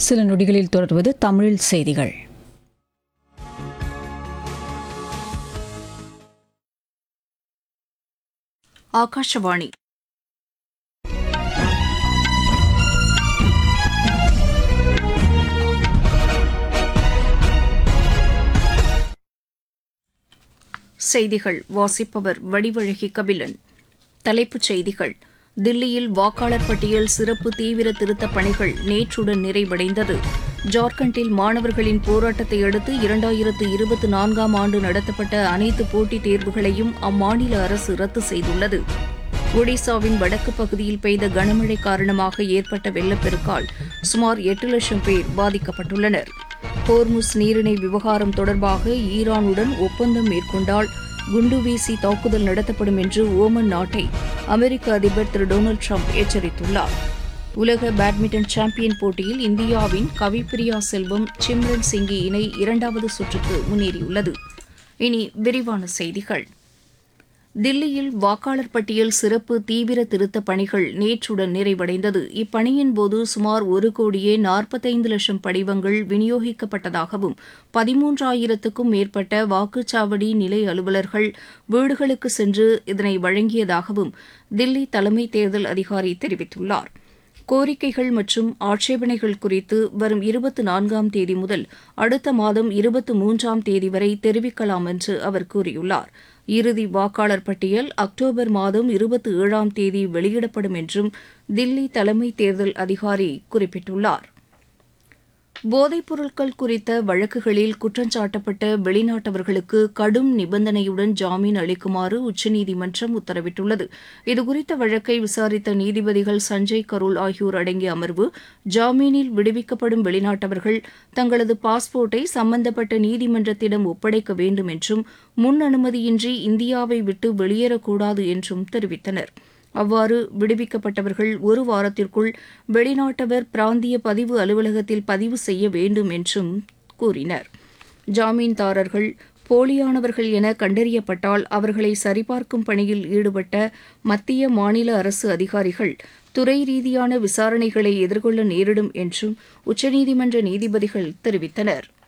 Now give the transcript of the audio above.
சில நொடிகளில் தொடர்வது தமிழில் செய்திகள் ஆகாஷவாணி செய்திகள் வாசிப்பவர் வடிவழகி கபிலன் தலைப்புச் செய்திகள் தில்லியில் வாக்காளர் பட்டியல் சிறப்பு தீவிர திருத்தப் பணிகள் நேற்றுடன் நிறைவடைந்தது ஜார்க்கண்டில் மாணவர்களின் போராட்டத்தை அடுத்து இரண்டாயிரத்து இருபத்தி நான்காம் ஆண்டு நடத்தப்பட்ட அனைத்து போட்டித் தேர்வுகளையும் அம்மாநில அரசு ரத்து செய்துள்ளது ஒடிசாவின் வடக்கு பகுதியில் பெய்த கனமழை காரணமாக ஏற்பட்ட வெள்ளப்பெருக்கால் சுமார் எட்டு லட்சம் பேர் பாதிக்கப்பட்டுள்ளனர் ஹோர்முஸ் நீரிணை விவகாரம் தொடர்பாக ஈரானுடன் ஒப்பந்தம் மேற்கொண்டால் குண்டு வீசி தாக்குதல் நடத்தப்படும் என்று ஓமன் நாட்டை அமெரிக்க அதிபர் திரு டொனால்டு ட்ரம்ப் எச்சரித்துள்ளார் உலக பேட்மிண்டன் சாம்பியன் போட்டியில் இந்தியாவின் கவிப்பிரியா செல்வம் சிம்ரன் சிங்கி இணை இரண்டாவது சுற்றுக்கு முன்னேறியுள்ளது இனி விரிவான செய்திகள் தில்லியில் வாக்காளர் பட்டியல் சிறப்பு தீவிர திருத்தப் பணிகள் நேற்றுடன் நிறைவடைந்தது இப்பணியின் போது சுமார் ஒரு கோடியே நாற்பத்தைந்து லட்சம் படிவங்கள் விநியோகிக்கப்பட்டதாகவும் பதிமூன்றாயிரத்துக்கும் மேற்பட்ட வாக்குச்சாவடி நிலை அலுவலர்கள் வீடுகளுக்கு சென்று இதனை வழங்கியதாகவும் தில்லி தலைமை தேர்தல் அதிகாரி தெரிவித்துள்ளார் கோரிக்கைகள் மற்றும் ஆட்சேபனைகள் குறித்து வரும் இருபத்தி நான்காம் தேதி முதல் அடுத்த மாதம் இருபத்தி மூன்றாம் தேதி வரை தெரிவிக்கலாம் என்று அவர் கூறியுள்ளார் இறுதி வாக்காளர் பட்டியல் அக்டோபர் மாதம் இருபத்தி ஏழாம் தேதி வெளியிடப்படும் என்றும் தில்லி தலைமை தேர்தல் அதிகாரி குறிப்பிட்டுள்ளார் போதைப் பொருட்கள் குறித்த வழக்குகளில் குற்றஞ்சாட்டப்பட்ட வெளிநாட்டவர்களுக்கு கடும் நிபந்தனையுடன் ஜாமீன் அளிக்குமாறு உச்சநீதிமன்றம் உத்தரவிட்டுள்ளது இதுகுறித்த வழக்கை விசாரித்த நீதிபதிகள் சஞ்சய் கரோல் ஆகியோர் அடங்கிய அமர்வு ஜாமீனில் விடுவிக்கப்படும் வெளிநாட்டவர்கள் தங்களது பாஸ்போர்ட்டை சம்பந்தப்பட்ட நீதிமன்றத்திடம் ஒப்படைக்க வேண்டும் என்றும் முன் அனுமதியின்றி இந்தியாவை விட்டு வெளியேறக்கூடாது என்றும் தெரிவித்தனா் அவ்வாறு விடுவிக்கப்பட்டவர்கள் ஒரு வாரத்திற்குள் வெளிநாட்டவர் பிராந்திய பதிவு அலுவலகத்தில் பதிவு செய்ய வேண்டும் என்றும் கூறினர் ஜாமீன்தாரர்கள் போலியானவர்கள் என கண்டறியப்பட்டால் அவர்களை சரிபார்க்கும் பணியில் ஈடுபட்ட மத்திய மாநில அரசு அதிகாரிகள் துறை ரீதியான விசாரணைகளை எதிர்கொள்ள நேரிடும் என்றும் உச்சநீதிமன்ற நீதிபதிகள் தெரிவித்தனா்